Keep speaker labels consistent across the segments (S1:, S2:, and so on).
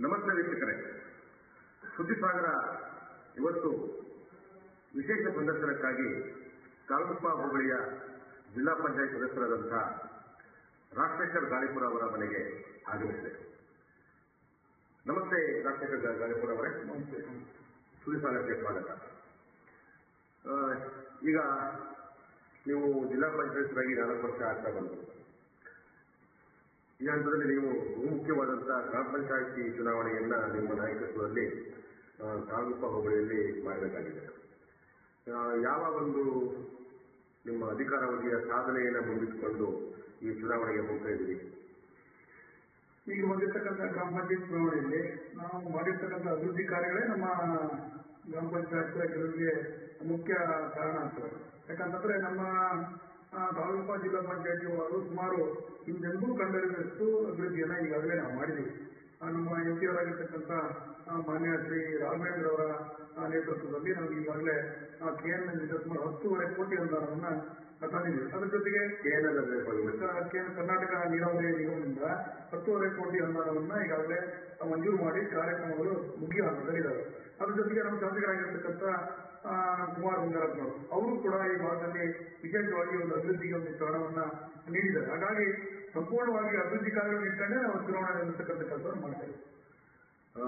S1: ನಮಸ್ತೆ ವೀಕ್ಷಕರೇ ಸುದ್ದಿಸಾಗರ ಇವತ್ತು ವಿಶೇಷ ಸಂದರ್ಶನಕ್ಕಾಗಿ ಕಾಲ್ಗುಪ್ಪ ಹೋಬಳಿಯ ಜಿಲ್ಲಾ ಪಂಚಾಯತ್ ಸದಸ್ಯರಾದಂತಹ ರಾಜಶೇಖರ್ ಗಾಳಿಪುರ ಅವರ ಮನೆಗೆ ಆಗಮಿಸಿದೆ ನಮಸ್ತೆ ರಾಜಶೇಖರ್ ಗಾ- ಗಾಳಿಪುರ ಅವರೇ ಸುದ್ದಿಸಾಗರಕ್ಕೆ ಸ್ವಾಗತ ಆ, ಈಗ ನೀವು ಜಿಲ್ಲಾ ಪಂಚಾಯತ್ರಾಗಿ ನಾಲ್ಕು ವರ್ಷ ಆಗ್ತಾ ಬಂತು ಈ ಹಂತದಲ್ಲಿ ನೀವು ಬಹುಮುಖ್ಯವಾದಂತಹ ಗ್ರಾಮ ಪಂಚಾಯತಿ ಚುನಾವಣೆಯನ್ನ ನಿಮ್ಮ ನಾಯಕತ್ವದಲ್ಲಿ ಆ, ತಾಲೂಕು ಹೋಬಳಿಯಲ್ಲಿ ಮಾಡಬೇಕಾಗಿದೆ ಆ, ಯಾವ ಒಂದು ನಿಮ್ಮ ಅಧಿಕಾರಾವಧಿಯ ಸಾಧನೆಯನ್ನು ಮುಂದಿಟ್ಟುಕೊಂಡು ಈ ಚುನಾವಣೆಗೆ ಹೋಗ್ತಾ ಇದ್ದೀರಿ
S2: ಈಗ ಬಂದಿರ್ತಕ್ಕಂಥ ಗ್ರಾಮ ಪಂಚಾಯತ್ ಚುನಾವಣೆಯಲ್ಲಿ ನಾವು ಮಾಡಿರ್ತಕ್ಕಂಥ ಅಭಿವೃದ್ಧಿ ಕಾರ್ಯಗಳೇ ನಮ್ಮ ಗ್ರಾಮ ಪಂಚಾಯತ್ ಗೆಲುವಿಗೆ ಮುಖ್ಯ ಕಾರಣ ಆಗ್ತದೆ ಯಾಕಂತಂದ್ರೆ ನಮ್ಮ ಆ, ತಾಲೂಕು ಜಿಲ್ಲಾ ಪಂಚಾಯತಿ ಅವರು ಸುಮಾರು ಹಿಂದೆಂದೂ ಕಂಡಿರುವಷ್ಟು ಅಭಿವೃದ್ಧಿಯನ್ನ ಈಗಾಗಲೇ ನಾವು ಮಾಡಿದ್ದೀವಿ ಆ, ನಮ್ಮ ಎಂ ಪಿ ಅವರಾಗಿರ್ತಕ್ಕಂಥ ಆ, ಮಾನ್ಯ ಶ್ರೀ ರಾಘವೇಂದ್ರ ಅವರ ಆ, ನೇತೃತ್ವದಲ್ಲಿ ನಾವು ಈಗಾಗಲೇ ಕೆ ಎನ್ ಸುಮಾರು ಹತ್ತೂವರೆ ಕೋಟಿ ಅನುದಾನವನ್ನ ತಂದಿದ್ದೀವಿ ಅದ್ರ ಜೊತೆಗೆ
S1: ಏನೆಲ್ಲ ಬೇಕು?
S2: ಕೇಂದ್ರ ಕರ್ನಾಟಕ ನೀರಾವರಿ ನಿಗಮದಿಂದ ಹತ್ತುವರೆ ಕೋಟಿ ಅನುದಾನವನ್ನ ಈಗಾಗಲೇ ಮಂಜೂರು ಮಾಡಿ ಕಾರ್ಯಕ್ರಮಗಳು ಮುಗಿಯ ಹಂತದಲ್ಲಿದ್ದಾವೆ ಅದ್ರ ಜೊತೆಗೆ ನಮ್ಮ ಶಾಸಕರಾಗಿರ್ತಕ್ಕಂಥ ಆ, ಕುಮಾರ್ ಬಂಗಾರಪ್ಪನವರು ಅವರು ಕೂಡ ಈ ಭಾಗದಲ್ಲಿ ವಿಶೇಷವಾಗಿ ಒಂದು ಅಭಿವೃದ್ಧಿಗೆ ಒಂದು ಹಣವನ್ನ ನೀಡಿದ್ದಾರೆ ಹಾಗಾಗಿ ಸಂಪೂರ್ಣವಾಗಿ ಅಭಿವೃದ್ಧಿ ಕಾರ್ಯಗಳನ್ನು ಇಟ್ಟಂಡೆ ನಾವು ಚುನಾವಣೆ ನಡೆಸತಕ್ಕಂಥ ಕೆಲಸವನ್ನು ಮಾಡ್ತೇವೆ
S1: ಆ,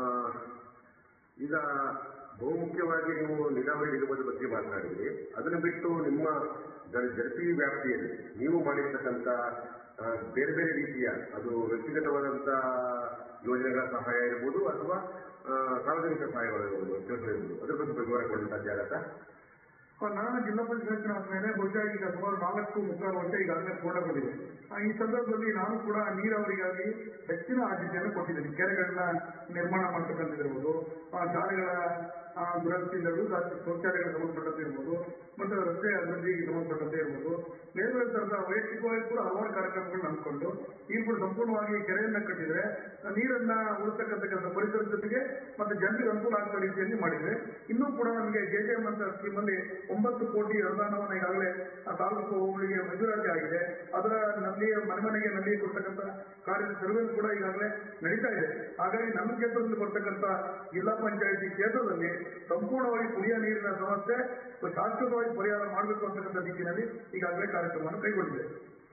S1: ಈಗ ಬಹುಮುಖ್ಯವಾಗಿ ನೀವು ನೀರಾವರಿ ನಿಗಮದ ಬಗ್ಗೆ ಮಾತನಾಡಿದ್ರಿ ಅದನ್ನು ಬಿಟ್ಟು ನಿಮ್ಮ ಜ- ಜಡಪಿ ವ್ಯಾಪ್ತಿಯಲ್ಲಿ ನೀವು ಮಾಡಿರ್ತಕ್ಕಂಥ ಆ, ಬೇರೆ ಬೇರೆ ರೀತಿಯ ಅದು ವ್ಯಕ್ತಿಗತವಾದಂಥ ಯೋಜನೆಗಳ ಸಹಾಯ ಇರ್ಬೋದು ಅಥವಾ ಆ, ಸಾರ್ವಜನಿಕ ಸಹಾಯಗಳು ಇರ್ಬೋದು ಕೆಲಸಗಳಿರ್ಬೋದು ಅದ್ರ ಬಗ್ಗೆ ವಿವರ ಕೊಡುವಂಥ ಆಗತ್ತಾ
S2: ಆ, ನಾನು ಜಿಲ್ಲಾ ಪಂಚಾಯತ್ ಮೇಲೆ ಬಹುಶಃ ಈಗ ಸುಮಾರು ನಾಲ್ಕು ಮುಕ್ಕಾಲು ವರ್ಷ ಈಗಾಗಲೇ ಪೂರ್ಣಗೊಂಡಿದೆ ಆ, ಈ ಸಂದರ್ಭದಲ್ಲಿ ನಾನು ಕೂಡ ನೀರಾವರಿಗಾಗಿ ಹೆಚ್ಚಿನ ಆದ್ಯತೆಯನ್ನು ಕೊಟ್ಟಿದ್ದೀನಿ ಕೆರೆಗಳನ್ನ ನಿರ್ಮಾಣ ಮಾಡ್ತಕ್ಕಂಥದ್ದಿರ್ಬೋದು ಆ, ಶಾಲೆಗಳ ಆ, ದುರಸ್ತಿಯಿಂದ ಹಿಡಿದು ಸಾಕು ಶೌಚಾಲಯಗಳಿಗೆ ಸಂಬಂಧಪಟ್ಟಂತೆ ಇರ್ಬೋದು ಮತ್ತು ರಸ್ತೆ ಅಭಿವೃದ್ಧಿಗೆ ಸಂಬಂಧಪಟ್ಟಂತೆ ಇರ್ಬೋದು ಬೇರೆ ಬೇರೆ ತರದ ವೈಯಕ್ತಿಕವಾಗಿ ಕೂಡ ಹಲವಾರು ಕಾರ್ಯಕ್ರಮಗಳನ್ನ ಹಮ್ಮಿಕೊಂಡು ಈಗ ಕೂಡ ಸಂಪೂರ್ಣವಾಗಿ ಕೆರೆಯನ್ನ ಕಟ್ಟಿದ್ರೆ ಆ, ನೀರನ್ನ ಉಳಿಸ್ತಕ್ಕಂಥ ಕೆಲಸ ಪರಿಸರದ ಜೊತೆಗೆ ಮತ್ತೆ ಜನರಿಗೆ ಅನುಕೂಲ ಆಗ್ತಾ ರೀತಿಯಲ್ಲಿ ಮಾಡಿದ್ರೆ ಇನ್ನೂ ಕೂಡ ನಮಗೆ ಜೆ ಜೆ ಎಂ ಅಂತ ಸ್ಕೀಮ್ ಅಲ್ಲಿ ಒಂಬತ್ತು ಕೋಟಿ ಅನುದಾನವನ್ನು ಈಗಾಗಲೇ ಆ ತಾಲೂಕು ಹೋಬಳಿಗೆ ಮಂಜೂರಾತಿ ಆಗಿದೆ ಅದರ ನಲ್ಲಿಯ ಮನೆ ಮನೆಗೆ ನಲ್ಲಿ ಕೊಡ್ತಕ್ಕಂಥ ಕಾರ್ಯ ಸರ್ವೆ ಕೂಡ ಈಗಾಗಲೇ ನಡೀತಾ ಇದೆ ಹಾಗಾಗಿ ನಮ್ಮ ಕ್ಷೇತ್ರದಲ್ಲಿ ಬರ್ತಕ್ಕಂಥ ಜಿಲ್ಲಾ ಪಂಚಾಯತಿ ಕ್ಷೇತ್ರದಲ್ಲಿ ಸಂಪೂರ್ಣವಾಗಿ ಕುಡಿಯ ನೀರಿನ ಸಮಸ್ಯೆ ಶಾಶ್ವತವಾಗಿ ಪರಿಹಾರ ಮಾಡಬೇಕು ಅಂತಕ್ಕಂಥ ದಿಕ್ಕಿನಲ್ಲಿ ಈಗಾಗಲೇ ಕಾರ್ಯಕ್ರಮವನ್ನು ಕೈಗೊಂಡಿದೆ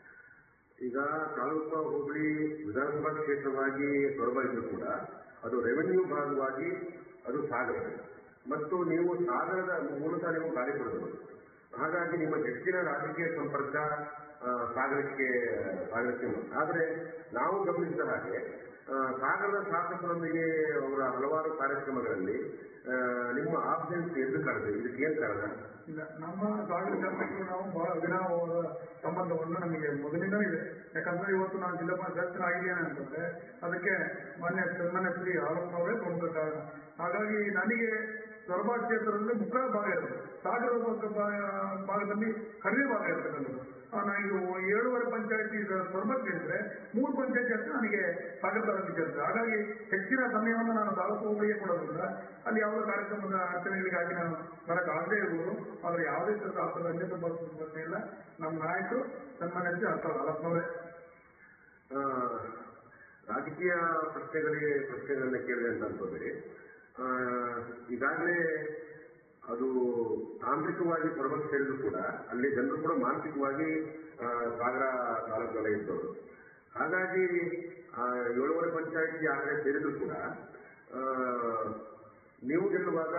S1: ಈಗ ತಾಲೂಕು ಹೋಬಳಿ ವಿಧಾನಸಭಾ ಕ್ಷೇತ್ರವಾಗಿ ಹೊರಬರಿದ್ರು ಕೂಡ ಅದು ರೆವೆನ್ಯೂ ಭಾಗವಾಗಿ ಅದು ಸಾಗರ ಮತ್ತು ನೀವು ಸಾಗರದ ಮೂಲತಃ ನೀವು ಕಾರ್ಯಪಡೆದವರು ಹಾಗಾಗಿ ನಿಮ್ಮ ಹೆಚ್ಚಿನ ರಾಜಕೀಯ ಸಂಪರ್ಕ ಆ, ಸಾಗರಕ್ಕೆ ಸಾಗರಕ್ಕೆ ಉಂಟು. ಆದರೆ ನಾವು ಗಮನಿಸಿದ ಹಾಗೆ ಆ, ಸಾಗರದ ಶಾಸಕರೊಂದಿಗೆ ಅವರ ಹಲವಾರು ಕಾರ್ಯಕ್ರಮಗಳಲ್ಲಿ ಆ, ನಿಮ್ಮ ಆಬ್ಸೆನ್ಸ್ ಎದ್ದು ಕಾಣುತ್ತೆ ಇದಕ್ಕೆ ಏನು ಕಾರಣ
S2: ಇಲ್ಲ ನಮ್ಮ ಸಾಗರ ಶಾಸಕರು ನಾವು ಬಹಳ ಅವಿನಾವವಾದ ಸಂಬಂಧವನ್ನು ನಮಗೆ ಮೊದಲಿಂದಲೂ ಇದೆ ಯಾಕಂದ್ರೆ ಇವತ್ತು ನಾನು ಜಿಲ್ಲಾ ಪಂಚಾಯತ್ ಆಗಿದ್ದೇನೆ ಅಂತಂದ್ರೆ ಅದಕ್ಕೆ ಮಾನ್ಯ ಸನ್ಮಾನ್ಯ ಶ್ರೀ ಆರೋಪನವರೇ ಪ್ರಮುಖ ಕಾರಣ ಹಾಗಾಗಿ ನನಗೆ ಸೊರಬ ಕ್ಷೇತ್ರದಲ್ಲಿ ಮುಖ್ಯ ಭಾಗ ಇರುತ್ತೆ ಸಾಗರ ಭಾಗ- ಭಾ- ಭಾಗದಲ್ಲಿ ಕಡಿಮೆ ಭಾಗ ಇರ್ತಕ್ಕಂಥದ್ದು ಆ, ನಾನು ಏಳುವರೆ ಪಂಚಾಯತಿ ಸೊರಬ ಕೇಳಿದ್ರೆ ಮೂರು ಪಂಚಾಯತಿ ಅಂತ ನನಗೆ ಸಾಗರ ತಾಲೂಕಿಗೆ ಸೇರುತ್ತೆ ಹಾಗಾಗಿ ಹೆಚ್ಚಿನ ಸಮಯವನ್ನು ನಾನು ತಾಲೂಕು ಹೋಬಳಿಗೆ ಕೊಡೋದ್ರಿಂದ ಅಲ್ಲಿ ಯಾವುದೇ ಕಾರ್ಯಕ್ರಮದ ಅಡಚಣೆಗಳಿಗಾಗಿ ನಾನು ಬರಕ್ಕಾಗದೇ ಇರ್ಬೋದು ಆದ್ರೆ ಯಾವುದೇ ತರದ ಆತದ ಅನ್ಯತ ಪ್ರಶ್ನೆ ಇಲ್ಲ ನಮ್ಮ ನಾಯಕರು ಸನ್ಮಾನ್ಯ ಶ್ರೀ ಅರ್ಥ ಅಲಪ್ಪನವರೇ
S1: ಆ, ರಾಜಕೀಯ ಪ್ರಶ್ನೆಗಳಿಗೆ ಪ್ರಶ್ನೆಗಳನ್ನ ಕೇಳಿದೆ ಅಂತ ಅನ್ಕೋಬೇಡಿ ಆ, ಈಗಾಗಲೇ ಅದು ತಾಂತ್ರಿಕವಾಗಿ ಕೊಡಬೇಕು ಸೇರಿದ್ರು ಕೂಡ ಅಲ್ಲಿ ಜನರು ಕೂಡ ಮಾನಸಿಕವಾಗಿ ಆ, ಸಾಗರ ತಾಲೂಕಲ್ಲೇ ಇದ್ದವರು ಹಾಗಾಗಿ ಆ, ಏಳುವರೆ ಪಂಚಾಯತಿ ಆಗಲೇ ಸೇರಿದ್ರು ಕೂಡ ಆ, ನೀವು ಗೆಲ್ಲುವಾಗ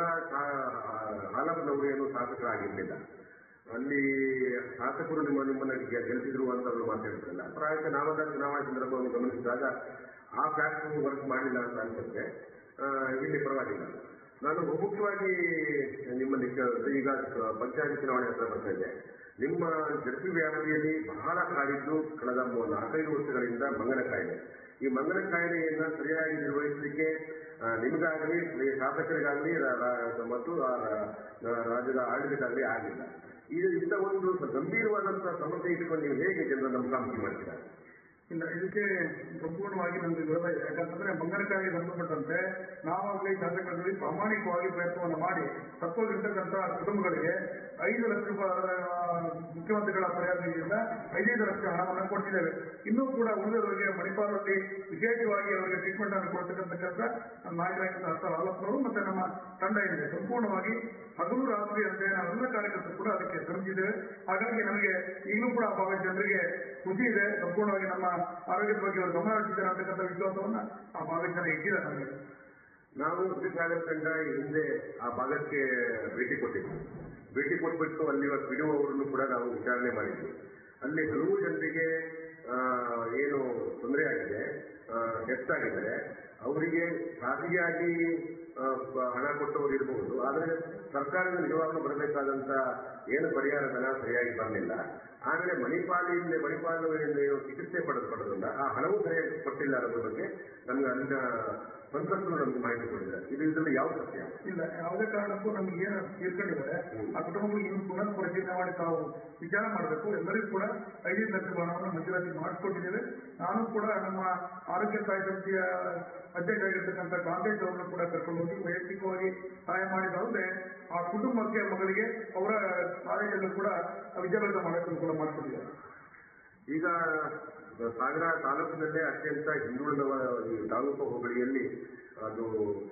S1: ಹಾಲಪ್ಪನವರು ಏನು ಶಾಸಕರಾಗಿರ್ಲಿಲ್ಲ ಅಲ್ಲಿ ಶಾಸಕರು ನಿಮ್ಮ ನಿಮ್ಮನ್ನ ಗೆ- ಗೆಲ್ಲಿಸಿದ್ರು ಅಂತ ಅವರು ಮಾತಾಡ್ತಿರಲ್ಲ ಪ್ರಾಯಶಃ ನಾವಾಗ ಚುನಾವಣೆ ಸಂದರ್ಭವನ್ನು ಗಮನಿಸಿದಾಗ ಆ ಫ್ಯಾಕ್ಟ್ ವರ್ಕ್ ಮಾಡಿಲ್ಲ ಅಂತ ಅನ್ಸುತ್ತೆ ಆ, ಇಲ್ಲಿ ಪರವಾಗಿಲ್ಲ ನಾನು ಮುಖ್ಯವಾಗಿ ನಿಮ್ಮಲ್ಲಿ ಕೇಳೋದು ಈಗ ಪಂಚಾಯತ್ ಚುನಾವಣೆ ಹತ್ರ ಬರ್ತಾ ಇದೆ ನಿಮ್ಮ ಜಡ್ಪಿ ವ್ಯಾಪ್ತಿಯಲ್ಲಿ ಬಹಳ ಕಾಡಿದ್ದು ಕಳೆದ ಮೂ- ನಾಲ್ಕೈದು ವರ್ಷಗಳಿಂದ ಮಂಗನ ಕಾಯಿಲೆ ಈ ಮಂಗನ ಕಾಯಿಲೆಯನ್ನ ಸರಿಯಾಗಿ ನಿರ್ವಹಿಸಲಿಕ್ಕೆ ಆ, ನಿಮಗಾಗಲಿ ಈ ಶಾಸಕರಿಗಾಗಲಿ ರಾ- ರಾ- ಮತ್ತು ಆ ರಾ- ರಾಜ್ಯದ ಆಡಳಿತಕ್ಕಾಗಲಿ ಆಗಿಲ್ಲ ಇದು ಇಂಥ ಒಂದು ಗಂಭೀರವಾದಂತಹ ಸಮಸ್ಯೆ ಇಟ್ಕೊಂಡು ನೀವು ಹೇಗೆ ಜನರನ್ನ ಮುಖಾಮುಖಿ ಮಾಡ್ತೀರಾ
S2: ಇಲ್ಲ ಇದಕ್ಕೆ ಸಂಪೂರ್ಣವಾಗಿ ನಮ್ಗೆ ವಿರೋಧ ಇದೆ ಯಾಕಂತಂದ್ರೆ ಬಂಗಾರಕ್ಕಾಗಿ ಸಂಬಂಧಪಟ್ಟಂತೆ ನಾವಾಗಲಿ ಶಾಸಕರಲ್ಲಿ ಪ್ರಾಮಾಣಿಕವಾಗಿ ಪ್ರಯತ್ನವನ್ನು ಮಾಡಿ ತಪ್ಪೋಗಿರ್ತಕ್ಕಂಥ ಕುಟುಂಬಗಳಿಗೆ ಐದು ಲಕ್ಷ ರೂಪಾಯಿ ಆ, ಮುಖ್ಯಮಂತ್ರಿಗಳ ಪರಿಹಾರ ನಿಧಿಯಿಂದ ಐದೈದು ಲಕ್ಷ ಹಣವನ್ನು ಕೊಟ್ಟಿದ್ದೇವೆ ಇನ್ನೂ ಕೂಡ ಉಳಿದವರಿಗೆ ಮಣಿಪಾಲದಲ್ಲಿ ವಿಶೇಷವಾಗಿ ಅವರಿಗೆ ಟ್ರೀಟ್ಮೆಂಟ್ ಅನ್ನು ಕೊಡ್ತಕ್ಕಂಥ ಕೆಲಸ ನಮ್ಮ ನಾಯಕರಾಗಿದ್ದ ಹರ್ಷ ಹಾಲಪ್ಪನವರು ಮತ್ತೆ ನಮ್ಮ ತಂಡ ಏನಿದೆ ಸಂಪೂರ್ಣವಾಗಿ ಹಗಲು ರಾತ್ರಿ ಅಂತೆ ನಾವೆಲ್ಲ ಕಾರ್ಯಕರ್ತರು ಕೂಡ ಅದಕ್ಕೆ ಶ್ರಮಿಸಿದ್ದೇವೆ ಹಾಗಾಗಿ ನಮಗೆ ಈಗಲೂ ಕೂಡ ಆ ಭಾಗದ ಜನರಿಗೆ ಖುಷಿ ಇದೆ ಸಂಪೂರ್ಣವಾಗಿ ನಮ್ಮ ಆರೋಗ್ಯದ ಬಗ್ಗೆ ಅವರು ಗಮನ ಹರಿಸಿದ್ದಾರೆ ಅಂತಕ್ಕಂಥ ವಿಶ್ವಾಸವನ್ನ ಆ ಭಾಗದ ಜನ ಇಟ್ಟಿದ್ದಾರೆ ನಮಗೆ
S1: ನಾವು ಸಾಗರ್ ತಂಡ ಈ ಹಿಂದೆ ಆ ಭಾಗಕ್ಕೆ ಭೇಟಿ ಕೊಟ್ಟಿದ್ವಿ ಭೇಟಿ ಕೊಟ್ಬಿಟ್ಟು ಅಲ್ಲಿ ಪಿಡಿಒ ಅವರನ್ನು ಕೂಡ ನಾವು ವಿಚಾರಣೆ ಮಾಡಿದ್ವಿ ಅಲ್ಲಿ ಹಲವು ಜನರಿಗೆ ಆ, ಏನು ತೊಂದರೆ ಆಗಿದೆ ಡೆತ್ ಆಗಿದ್ದಾರೆ ಅವರಿಗೆ ಖಾಸಗಿಯಾಗಿ ಆ, ಬ- ಹಣ ಕೊಟ್ಟವರು ಇರಬಹುದು ಆದರೆ ಸರ್ಕಾರದ ನಿಜವಾಗ್ಲೂ ಬರಬೇಕಾದಂತ ಏನು ಪರಿಹಾರ ಧನ ಸರಿಯಾಗಿ ಬರಲಿಲ್ಲ ಆಮೇಲೆ ಮಣಿಪಾಲಿಂದ ಮಣಿಪಾಲದಲ್ಲಿ ಚಿಕಿತ್ಸೆ ಪಡೆದು ಪಡೆದಿಲ್ಲ ಆ ಹಣವೂ ಸರಿಯಾಗಿ ಕೊಟ್ಟಿಲ್ಲ ಅನ್ನೋದ್ರ ಬಗ್ಗೆ ನಮ್ಗೆ ಅಲ್ಲಿನ ಸಂತ್ರಸ್ತರು ನಮ್ಗೆ ಮಾಹಿತಿ ಕೊಟ್ಟಿದ್ದಾರೆ ಇದು ಇದರಲ್ಲಿ ಯಾವ ಸತ್ಯ
S2: ಇಲ್ಲ ಯಾವುದೇ ಕಾರಣಕ್ಕೂ ನಮ್ಗೆ ಏನು ತೀರ್ಕೊಂಡಿದ್ದಾರೆ ಆ ಕುಟುಂಬಗಳಿಗೆ ಇನ್ನು ಪುನರ್ ಪರಿಶೀಲನೆ ಮಾಡಿ ತಾವು ವಿಚಾರ ಮಾಡಬೇಕು ಎಲ್ಲರಿಗೂ ಕೂಡ ಐದೈದು ಲಕ್ಷ ಹಣವನ್ನು ಮಂಜೂರಾತಿ ಮಾಡಿಸ್ಕೊಟ್ಟಿದ್ದೇವೆ ನಾನು ಕೂಡ ನಮ್ಮ ಆರೋಗ್ಯ ಸಹಾಯ ಸಮಿತಿಯ ಅಧ್ಯಕ್ಷ ಆಗಿರ್ತಕ್ಕಂಥ ಕಾಂಗ್ರೆಸ್ ಅವರನ್ನು ಕೂಡ ಕರ್ಕೊಂಡು ಹೋಗಿ ವೈಯಕ್ತಿಕವಾಗಿ ಸಹಾಯ ಮಾಡಿದಲ್ಲದೆ ಆ ಕುಟುಂಬಕ್ಕೆ ಮಗಳಿಗೆ ಅವರ ಕಾಲೇಜಲ್ಲೂ ಕೂಡ ವಿದ್ಯಾಭ್ಯಾಸ ಮಾಡೋಕ್ಕೂ ಕೂಡ ಮಾಡಿಕೊಟ್ಟಿದ್ದಾರೆ
S1: ಈಗ ಸಾಗರ ತಾಲೂಕಿನಲ್ಲೇ ಅತ್ಯಂತ ಹಿಂದುಳಿದ ಈ ತಾಲೂಕು ಹೋಬಳಿಯಲ್ಲಿ ಅದು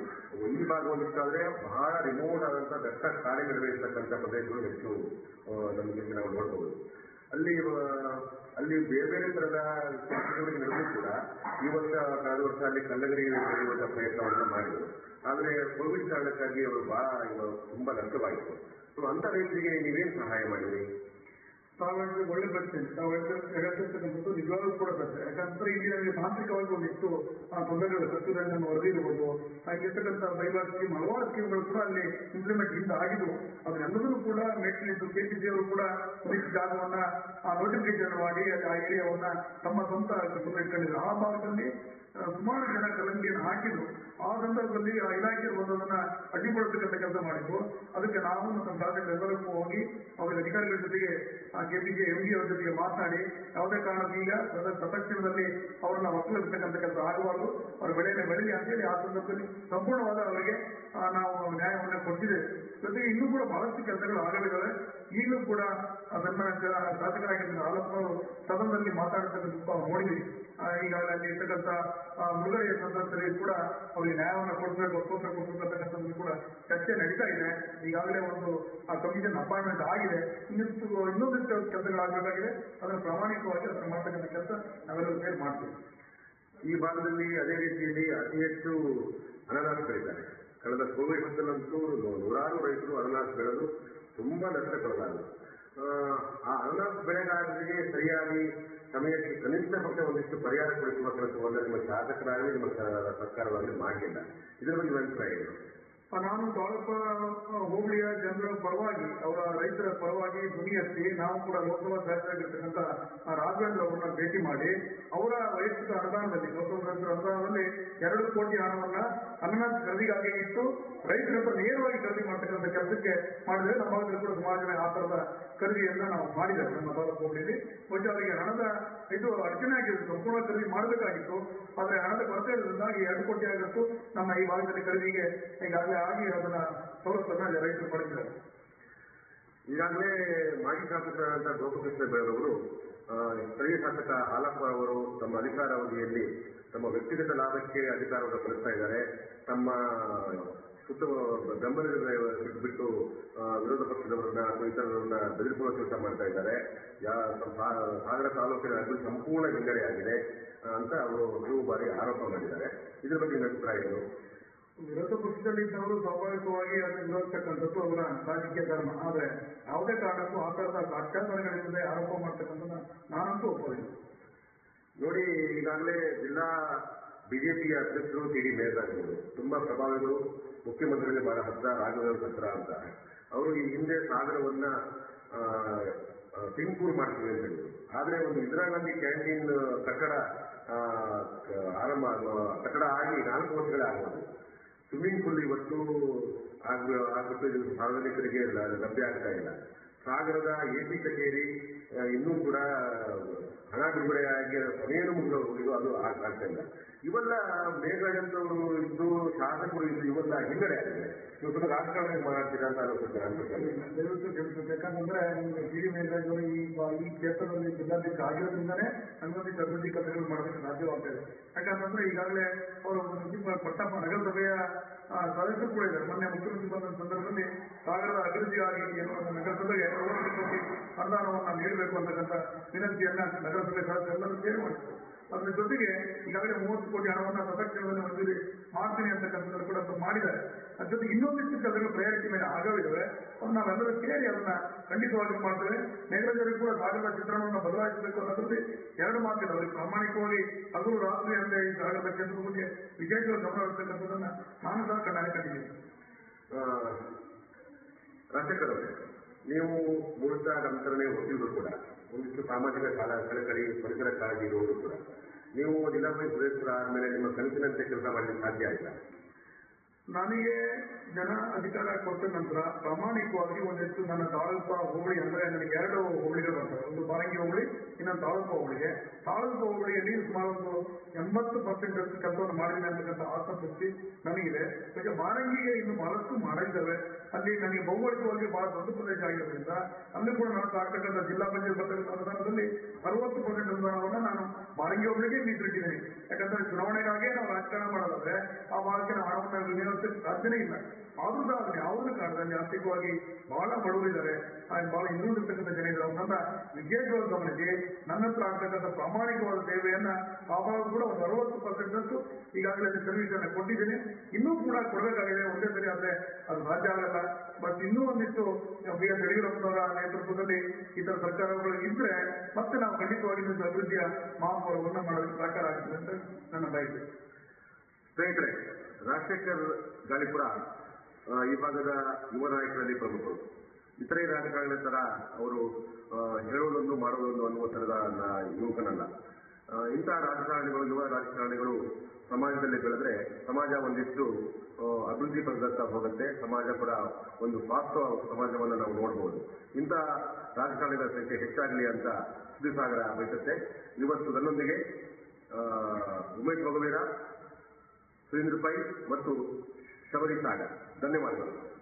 S1: ಈ ಭಾಗ ಒಂದಿಷ್ಟಾದ್ರೆ ಬಹಳ ರಿಮೋಟ್ ಆದಂತ ದಟ್ಟ ಕಾರ್ಯನಿರ್ವಹಿಸತಕ್ಕಂಥ ಪ್ರದೇಶಗಳು ಹೆಚ್ಚು ಆ, ನಮಗೆ ನಾವು ನೋಡಬಹುದು ಅಲ್ಲಿ ಆ, ಅಲ್ಲಿ ಬೇರೆ ಬೇರೆ ತರದ ಚಟುವಟಿಕೆ ನಡೆದರೂ ಕೂಡ ಈ ವರ್ಷ ಕಳೆದ ವರ್ಷ ಅಲ್ಲಿ ಕಲ್ಲಗರಿ ಬೆಳೆಯುವಂತ ಪ್ರಯತ್ನವನ್ನು ಮಾಡಿದರು ಆದರೆ ಕೋವಿಡ್ ಕಾರಣಕ್ಕಾಗಿ ಅವರು ಬಹಳ ಇವಾಗ ತುಂಬಾ ನಷ್ಟವಾಯಿತು ಸೊ ಅಂತ ರೈತರಿಗೆ ನೀವೇನು ಸಹಾಯ ಮಾಡಿದ್ರಿ
S2: ತಾವು ಹೇಳಿದ್ರೆ ಒಳ್ಳೆ ಪ್ರಶ್ನೆ ತಾವು ಹೇಳ್ತಿರ್- ಹೇಳ್ತಿರ್ತಕ್ಕಂಥದ್ದು ನಿಜವಾಗ್ಲೂ ಕೂಡ ಪ್ರಶ್ನೆ ಯಾಕಂದ್ರೆ ಇಲ್ಲಿ ನಮಗೆ ತಾಂತ್ರಿಕವಾಗಿ ಒಂದಿಷ್ಟು ಆ, ತೊಂದರೆಗಳು ಸಚಿವರಂಗನ ವರದಿ ಇರ್ಬೋದು ಹಾಗಿರ್ತಕ್ಕಂಥ ಬೈಬಾರ್ ಸ್ಕೀಮ್ ಹಲವಾರು ಸ್ಕೀಮ್ಗಳು ಕೂಡ ಅಲ್ಲಿ ಇಂಪ್ಲಿಮೆಂಟ್ ಹಿಂದೆ ಆಗಿದ್ವು ಅದನ್ನೆಲ್ಲದನ್ನು ಕೂಡ ಮೇಟ್ಲಿದ್ದು ಕೆಪಿಸಿ ಅವರು ಕೂಡ ಒಂದಿಷ್ಟು ಜಾಗವನ್ನ ನೋಟಿಫಿಕೇಶನ್ ಮಾಡಿ ಅಲ್ಲಿ ಆ ಏರಿಯಾವನ್ನ ತಮ್ಮ ಸ್ವಂತ ಇಟ್ಕೊಂಡಿದ್ರು ಆ ಭಾಗದಲ್ಲಿ ಆ, ಸುಮಾರು ಜನ ಕಲಂಗಿಯನ್ನು ಹಾಕಿದ್ರು ಆ ಸಂದರ್ಭದಲ್ಲಿ ಆ ಇಲಾಖೆ ಬಂದದನ್ನ ಅಡ್ಡಿಪಡಿಸತಕ್ಕಂಥ ಕೆಲಸ ಮಾಡಿದ್ರು ಅದಕ್ಕೆ ನಾವು ಮತ್ತು ಶಾಸಕರೆಲ್ಲರೂ ಹೋಗಿ ಅವರ ಅಧಿಕಾರಿಗಳ ಜೊತೆಗೆ ಆ ಕೆಪಿಸಿ ಎಂ ಡಿ ಅವರ ಜೊತೆಗೆ ಮಾತನಾಡಿ ಯಾವುದೇ ಕಾರಣಕ್ಕೂ ಈಗ ಸದ- ತತ್ಕ್ಷಣದಲ್ಲಿ ಅವರನ್ನ ಒಕ್ಕಲಿರ್ತಕ್ಕಂಥ ಕೆಲಸ ಆಗಬಾರ್ದು ಅವರ ಬೆಳೆಯನ್ನು ಬೆಳೀಲಿ ಅಂತೇಳಿ ಆ ಸಂದರ್ಭದಲ್ಲಿ ಸಂಪೂರ್ಣವಾದ ಅವರಿಗೆ ಆ, ನಾವು ನ್ಯಾಯವನ್ನು ಕೊಟ್ಟಿದ್ದೇವೆ ಜೊತೆಗೆ ಇನ್ನೂ ಕೂಡ ಬಹಳಷ್ಟು ಕೆಲಸಗಳು ಆಗಬೇಕಾದ್ರೆ ಈಗಲೂ ಕೂಡ ಅದನ್ನ ಜ- ಶಾಸಕರಾಗಿದ್ದ ಹಾಲಪ್ಪನವರು ಸದನದಲ್ಲಿ ಮಾತಾಡತಕ್ಕಂಥ ತಾವು ನೋಡಿದ್ವಿ ಆ, ಈಗಾಗಲೇ ಅಲ್ಲಿ ಇರ್ತಕ್ಕಂಥ ಆ, ಮುಳುಗಡೆಯ ಸಂದರ್ಭದಲ್ಲಿ ಕೂಡ ಅವರಿಗೆ ನ್ಯಾಯವನ್ನು ಕೊಡಿಸಬೇಕು ಒಪ್ಪಂದ ಕೊಡಬೇಕು ಅಂತಕ್ಕಂಥದ್ದು ಕೂಡ ಚರ್ಚೆ ನಡೀತಾ ಇದೆ ಈಗಾಗಲೇ ಒಂದು ಆ ಕಮಿಷನ್ ಅಪಾಯಿಂಟ್ಮೆಂಟ್ ಆಗಿದೆ ಇನ್ನಿಷ್ಟು ಇನ್ನೊಂದಿಷ್ಟು ಕೆಲಸಗಳಾಗಬೇಕಾಗಿದೆ ಅದನ್ನು ಪ್ರಾಮಾಣಿಕವಾಗಿ ಅದನ್ನು ಮಾಡ್ತಕ್ಕಂಥ ಕೆಲಸ ನಾವೆಲ್ಲರೂ ಸೇರಿ ಮಾಡ್ತೀವಿ
S1: ಈ ಭಾಗದಲ್ಲಿ ಅದೇ ರೀತಿಯಲ್ಲಿ ಅತಿ ಹೆಚ್ಚು ಅನನಾಸ್ ಬೆಳೀತಾರೆ ಕಳೆದ ಕೋವಿಡ್ ಹೊತ್ತಲ್ಲಂತೂ ನೂರಾರು ರೈತರು ಅನನಾಸ್ ಬೆಳೆದು ತುಂಬಾ ನಷ್ಟಕ್ಕೊಳಗಾದರು ಆ, ಆ ಅನನಾಸ್ ಬೆಳೆಗಾರರಿಗೆ ಸರಿಯಾಗಿ ಸಮಯಕ್ಕೆ ಕನಿಷ್ಠ ಪಕ್ಷ ಒಂದಿಷ್ಟು ಪರಿಹಾರ ಕೊಡಿಸುವ ಕೆಲಸವನ್ನು ನಿಮ್ಮ ಶಾಸಕರಾಗಲಿ ನಿಮ್ಮ ಸ- ಸರ್ಕಾರವಾಗಲಿ ಮಾಡಲಿಲ್ಲ ಇದರ ಬಗ್ಗೆ ನಿಮ್ಮ ಅಭಿಪ್ರಾಯ ಏನು
S2: ಆ, ನಾನು ತಾಲೂಕು ಹೋಬಳಿಯ ಜನರ ಪರವಾಗಿ ಅವರ ರೈತರ ಪರವಾಗಿ ಧ್ವನಿ ಎತ್ತಿ ನಾವು ಕೂಡ ಲೋಕಸಭಾ ಶಾಸಕರಾಗಿರ್ತಕ್ಕಂಥ ಆ ರಾಘವೇಂದ್ರ ಅವರನ್ನ ಭೇಟಿ ಮಾಡಿ ಅವರ ವೈಯಕ್ತಿಕ ಅನುದಾನದಲ್ಲಿ ಲೋಕಸಭಾ ಸದಸ್ಯರ ಅನುದಾನದಲ್ಲಿ ಎರಡು ಕೋಟಿ ಹಣವನ್ನ ಅನಾನಸ್ ಖರೀದಿಗಾಗಿ ಇಟ್ಟು ರೈತರ ಹತ್ರ ನೇರವಾಗಿ ಖರೀದಿ ಮಾಡ್ತಕ್ಕಂಥ ಕೆಲಸಕ್ಕೆ ಮಾಡಿದ್ರೆ ನಮ್ಮ ಭಾಗದಲ್ಲಿ ಕೂಡ ಸುಮಾರು ಜನ ಆ ತರದ ಖರೀದಿಯನ್ನ ನಾವು ಮಾಡಿದ್ದೇವೆ ನಮ್ಮ ತಾಲೂಕು ಹೋಬಳಿಯಲ್ಲಿ ಬಹುಶಃ ಅವರಿಗೆ ಹಣದ ಇದು ಅಡಚಣೆ ಆಗಿದೆ ಸಂಪೂರ್ಣ ಖರೀದಿ ಮಾಡಬೇಕಾಗಿತ್ತು ಆದ್ರೆ ಹಣದ ಕೊರತೆ ಇರೋದ್ರಿಂದಾಗಿ ಎರಡು ಕೋಟಿ ಆಗಷ್ಟು ನಮ್ಮ ಈ ಭಾಗದಲ್ಲಿ ಖರೀದಿಗೆ ಈಗಾಗಲೇ ಆಗಿ ಅದನ್ನ ಸವಲತ್ತನ್ನ ರೈತರು ಪಡೆದಿದ್ದಾರೆ
S1: ಈಗಾಗಲೇ ಮಾಜಿ ಶಾಸಕರಾದಂತಹ ಗೋಪಕೃಷ್ಣ ಬೇರವರು ಆ, ಸ್ಥಳೀಯ ಶಾಸಕ ಹಾಲಪ್ಪ ಅವರು ತಮ್ಮ ಅಧಿಕಾರಾವಧಿಯಲ್ಲಿ ತಮ್ಮ ವ್ಯಕ್ತಿಗತ ಲಾಭಕ್ಕೆ ಅಧಿಕಾರವನ್ನು ಬಳಸ್ತಾ ಇದ್ದಾರೆ ತಮ್ಮ ಸುತ್ತ ಬೆಂಬಲಿಗರ ಬಿಟ್ಟು ಆ, ವಿರೋಧ ಪಕ್ಷದವರನ್ನ ಅಥವಾ ಇತರರನ್ನ ಬೆದರಿಸುವ ಕೆಲಸ ಮಾಡ್ತಾ ಇದ್ದಾರೆ ಯಾ- ಸಾ- ಸಾಗರ ತಾಲೂಕಿನ ಅಭಿವೃದ್ಧಿ ಸಂಪೂರ್ಣ ಹಿನ್ನಡೆಯಾಗಿದೆ ಆ, ಅಂತ ಅವರು ಹಲವು ಬಾರಿ ಆರೋಪ ಮಾಡಿದ್ದಾರೆ ಇದ್ರ ಬಗ್ಗೆ ನಿಮ್ಮ ಅಭಿಪ್ರಾಯ ಏನು
S2: ವಿರೋಧ ಪಕ್ಷದಲ್ಲಿ ಇದ್ದವರು ಸ್ವಾಭಾವಿಕವಾಗಿ ಅದನ್ನು ವಿರೋಧಿಸ್ತಕ್ಕಂಥದ್ದು ಅವರ ರಾಜಕೀಯ ಧರ್ಮ ಆದ್ರೆ ಯಾವುದೇ ಕಾರಣಕ್ಕೂ ಆ ತರದ ಅತ್ಯಾಚಾರಗಳಿಲ್ಲದೆ ಆರೋಪ ಮಾಡ್ತಕ್ಕಂಥದ್ದನ್ನ ನಾನಂತೂ ಒಪ್ಪೋದಿಲ್ಲ
S1: ನೋಡಿ ಈಗಾಗಲೇ ಜಿಲ್ಲಾ ಬಿಜೆಪಿಯ ಅಧ್ಯಕ್ಷರು ಟಿ ಡಿ ಮೇಘರಾಜರು ತುಂಬಾ ಪ್ರಭಾವಿಗಳು ಮುಖ್ಯಮಂತ್ರಿಗಳಿಗೆ ಬಹಳ ಹತ್ರ ರಾಘವೇಂದ್ರ ಹತ್ರ ಅಂತ ಅವರು ಈ ಹಿಂದೆ ಸಾಗರವನ್ನ ಆ, ಆ, ಸಿಂಗ್ಪುರ್ ಮಾಡ್ತೀವಿ ಅಂತ ಹೇಳಿದ್ರು ಆದ್ರೆ ಒಂದು ಇಂದಿರಾ ಗಾಂಧಿ ಕ್ಯಾಂಟೀನ್ ಕಟ್ಟಡ ಆ, ಕ- ಆರಂಭ ಆಗುವ- ಕಟ್ಟಡ ಆಗಿ ನಾಲ್ಕು ವರ್ಷಗಳೇ ಆಗೋದು ಸ್ವಿಮ್ಮಿಂಗ್ ಪೂಲ್ ಇವತ್ತು ಆಗ ಆಗ್ಬಿಟ್ಟು ಇದು ಸಾರ್ವಜನಿಕರಿಗೆ ಲ- ಲಭ್ಯ ಆಗ್ತಾ ಇಲ್ಲ ಸಾಗರದ ಎಸಿ ಕಚೇರಿ ಆ, ಇನ್ನೂ ಕೂಡ ಹಣ ಬಿಡುಗಡೆ ಆಗಿ ಸಮಯನೂ ಮುಗಿದು ಹೋಗಿದ್ದು ಅದು ಆಗ್- ಆಗ್ತಾ ಇಲ್ಲ ಇವೆಲ್ಲ ಮೇಘರಾಜಂತವರು ಇದ್ದು ಶಾಸಕರು ಇದ್ದು ಇವೆಲ್ಲ ಹಿನ್ನಡೆ ಆಗಿದೆ ನೀವು ಸ್ವಲ್ಪ ರಾಜಕಾರಣ ಮಾಡ್ತೀರಾ ಅಂತ ಅನಿಸುತ್ತೆ ಅನ್ಸುತ್ತೆ
S2: ದಯವಿಟ್ಟು ತಿಳಿಸ್ಬೇಕು ಯಾಕಂತಂದ್ರೆ ನಿಮ್ಗೆ ಡಿ ಡಿ ಮೇಘರಾಜರು ಈ ಬ- ಈ ಕ್ಷೇತ್ರದಲ್ಲಿ ಜಿಲ್ಲಾಧ್ಯಕ್ಷ ಆಗಿರೋದ್ರಿಂದನೇ ನನ್ನೊಂದಿಗೆ ಅಭಿವೃದ್ಧಿ ಕೆಲಸಗಳು ಮಾಡೋದಕ್ಕೆ ಸಾಧ್ಯವಾಗ್ತಾ ಇದೆ ಯಾಕಂತಂದ್ರೆ ಈಗಾಗಲೇ ಅವರು ಮುನ್ಸಿಪಲ್ ಪಟ್ಟಣ ನಗರಸಭೆಯ ಆ, ಸದಸ್ಯರು ಕೂಡ ಇದ್ದಾರೆ ಮೊನ್ನೆ ಮುಖ್ಯಮಂತ್ರಿ ಬಂದ ಸಂದರ್ಭದಲ್ಲಿ ಸಾಗರದ ಅಭಿವೃದ್ಧಿಗಾಗಿ ಏನು ಒಂದು ನಗರಸಭೆಗೆ ಅರವತ್ತು ಕೋಟಿ ಅನುದಾನವನ್ನು ನೀಡಬೇಕು ಅಂತಕ್ಕಂಥ ವಿನಂತಿಯನ್ನ ನಗರಸಭೆ ಸದಸ್ಯರೆಲ್ಲರೂ ಸೇರಿ ಮಾಡಿದ್ರು ಅದ್ರ ಜೊತೆಗೆ ಈಗಾಗಲೇ ಮೂವತ್ತು ಕೋಟಿ ಹಣವನ್ನು ತತ್ಕ್ಷಣದಲ್ಲಿ ಮಂಜೂರಿ ಮಾಡ್ತೀನಿ ಅಂತಕ್ಕಂಥದ್ದು ಕೂಡ ಮಾಡಿದ್ದಾರೆ ಅದ್ರ ಜೊತೆಗೆ ಇನ್ನೊಂದಿಷ್ಟು ಕೆಲಸಗಳು ಪ್ರಯಾರಿಟಿ ಮೇಲೆ ಆಗವಿದ್ದಾವೆ ಅವ್ರು ನಾವೆಲ್ಲರೂ ಸೇರಿ ಅದನ್ನ ಖಂಡಿತವಾಗಿ ಮಾಡ್ತೇವೆ ಮೇಘರಾಜರಿಗೆ ಕೂಡ ಸಾಗರದ ಚಿತ್ರಣವನ್ನು ಬದಲಾಯಿಸಬೇಕು ಅನ್ನೋದ್ರಲ್ಲಿ ಎರಡು ಮಾತಿಲ್ಲ ಅವರಿಗೆ ಪ್ರಾಮಾಣಿಕವಾಗಿ ಹಗಲು ರಾತ್ರಿ ಅಂದ್ರೆ ಈ ಸಾಗರದ ಕ್ಷೇತ್ರದ ಬಗ್ಗೆ ವಿಶೇಷವಾಗಿ ಗಮನ ಹರಿಸ್ತಕ್ಕಂಥದ್ದನ್ನ ನಾನು ಸಹ ಕಣ್ಣಾರೆ ಕಂಡಿದ್ದೀನಿ
S1: ಆ, ರಾಜಶೇಖರ್ ಅವರೇ ನೀವು ಮೂಲತಃ ನಂತರನೇ ವಕೀಲರು ಕೂಡ ಒಂದಿಷ್ಟು ಸಾಮಾಜಿಕ ಕಾಲ ಕಳಕಳಿ ಪರಿಸರ ಕಾಳಜಿ ಇರುವುದು ಕೂಡ ನೀವು ಜಿಲ್ಲಾ ಪಂಚಾಯತ್ ಸದಸ್ಯರ ಆದ್ಮೇಲೆ ನಿಮ್ಮ ಕನಸಿನಂತೆ ಕೆಲಸ ಮಾಡಲಿಕ್ಕೆ ಸಾಧ್ಯ ಆಯ್ತಾ
S2: ನನಗೆ ಜನ ಅಧಿಕಾರ ಕೊಟ್ಟ ನಂತರ ಪ್ರಾಮಾಣಿಕವಾಗಿ ಒಂದಿಷ್ಟು ನನ್ನ ತಾಲೂಕು ಹೋಬಳಿ ಅಂದ್ರೆ ನನಗೆ ಎರಡು ಹೋಬಳಿಗಳು ಬರ್ತವೆ ಒಂದು ಬಾರಂಗಿ ಹೋಬಳಿ ಇನ್ನೊಂದು ತಾಲೂಕು ಹೋಬಳಿಗೆ ತಾಲೂಕು ಹೋಬಳಿಯಲ್ಲಿ ಸುಮಾರು ಒಂದು ಎಂಬತ್ತು ಪರ್ಸೆಂಟ್ ಅಷ್ಟು ಕೆಲಸವನ್ನು ಮಾಡಿದೆ ಅಂತಕ್ಕಂಥ ಆತ್ಮತೃಪ್ತಿ ನನಗಿದೆ ಮತ್ತೆ ಬಾರಂಗಿಗೆ ಇನ್ನು ಬಹಳಷ್ಟು ಮಾಡಿದ್ದೇವೆ ಅಲ್ಲಿ ನನಗೆ ಭೌಗೋಳಿಕವಾಗಿ ಬಹಳ ದೊಡ್ಡ ಪ್ರದೇಶ ಆಗಿರೋದ್ರಿಂದ ಅಲ್ಲಿ ಕೂಡ ನಾನು ಆಗ್ತಕ್ಕಂಥ ಜಿಲ್ಲಾ ಪಂಚಾಯತ್ ಬರ್ತಕ್ಕಂಥ ಅನುದಾನದಲ್ಲಿ ಅರವತ್ತು ಪರ್ಸೆಂಟ್ ಅನುದಾನವನ್ನು ನಾನು ಬಾರಂಗಿ ಹೋಬಳಿಗೆ ಮೀಸಲಿಟ್ಟಿದ್ದೇನೆ ಯಾಕಂದ್ರೆ ಚುನಾವಣೆಗಾಗಿ ನಾವು ರಾಜಕಾರಣ ಮಾಡೋದಾದ್ರೆ ಆ ಭಾಗಕ್ಕೆ ನಾವು ಹಣವನ್ನು ವಿನಿಯೋಗಿಸಕ್ಕೆ ಸಾಧ್ಯನೇ ಇಲ್ಲ ಆದ್ರೂ ಸಹ ಅದನ್ನ ಯಾವುದೇ ಕಾರಣದಲ್ಲಿ ಆರ್ಥಿಕವಾಗಿ ಬಹಳ ಬಡವರಿದ್ದಾರೆ ಆ ಬಹಳ ಹಿಂದುಳಿದಿರ್ತಕ್ಕಂಥ ಜನ ಇದ್ದಾರೆ ಅವರನ್ನ ವಿಶೇಷವಾಗಿ ಗಮನಿಸಿ ನನ್ನ ಹತ್ರ ಆಗ್ತಕ್ಕಂಥ ಪ್ರಾಮಾಣಿಕವಾದ ಸೇವೆಯನ್ನ ಆ ಭಾಗ ಕೂಡ ಒಂದು ಅರವತ್ತು ಪರ್ಸೆಂಟ್ ಅಷ್ಟು ಈಗಾಗಲೇ ಸರ್ವಿಸ್ ಅನ್ನ ಕೊಟ್ಟಿದ್ದೇನೆ ಇನ್ನೂ ಕೂಡ ಕೊಡಬೇಕಾಗಿದೆ ಒಂದೇ ಸರಿ ಆದ್ರೆ ಅದು ಸಾಧ್ಯ ಆಗಲ್ಲ ಬಟ್ ಇನ್ನೂ ಒಂದಿಷ್ಟು ಬಿ ಎಸ್ ಯಡಿಯೂರಪ್ಪನವರ ನೇತೃತ್ವದಲ್ಲಿ ಇತರ ಸರ್ಕಾರಗಳು ಇದ್ರೆ ಮತ್ತೆ ನಾವು ಖಂಡಿತವಾಗಿ ಇನ್ನೊಂದು ಅಭಿವೃದ್ಧಿಯ ಮಹಾಪೌರವನ್ನ ಮಾಡೋದಕ್ಕೆ ಸಾಕಾರ ಆಗ್ತದೆ ಅಂತ ನನ್ನ ಬಯಕೆ
S1: ಸ್ನೇಹಿತರೆ ರಾಜಶೇಖರ್ ಗಾಳಿಪುರ ಆ, ಈ ಭಾಗದ ಯುವ ನಾಯಕರಲ್ಲಿ ಪ್ರಮುಖರು ಇತರೆ ರಾಜಕಾರಣ ತರ ಅವರು ಆ, ಹೇಳೋದೊಂದು ಮಾಡೋದೊಂದು ಅನ್ನುವ ತರದ ನ- ಯುವಕನಲ್ಲ ಆ, ಇಂತಹ ರಾಜಕಾರಣಿಗಳು ಯುವ ರಾಜಕಾರಣಿಗಳು ಸಮಾಜದಲ್ಲಿ ಬೆಳೆದ್ರೆ ಸಮಾಜ ಒಂದಿಷ್ಟು ಆ, ಅಭಿವೃದ್ಧಿ ಪಡೆದತ್ತ ಹೋಗುತ್ತೆ ಸಮಾಜ ಕೂಡ ಒಂದು ಸ್ವಾಸ್ಥ್ಯ ಸಮಾಜವನ್ನು ನಾವು ನೋಡಬಹುದು ಇಂತಹ ರಾಜಕಾರಣಿಗಳ ಸಂಖ್ಯೆ ಹೆಚ್ಚಾಗಲಿ ಅಂತ ಸುದ್ದಿಸಾಗರ ಬಯಸುತ್ತೆ ಇವತ್ತು ನನ್ನೊಂದಿಗೆ ಆ, ಉಮೇಶ್ ಭಗವೀರ ಸುರೇಂದ್ರ ಪೈ ಮತ್ತು ಶಬರಿ ಸಾಗರ್ ಧನ್ಯವಾದಗಳು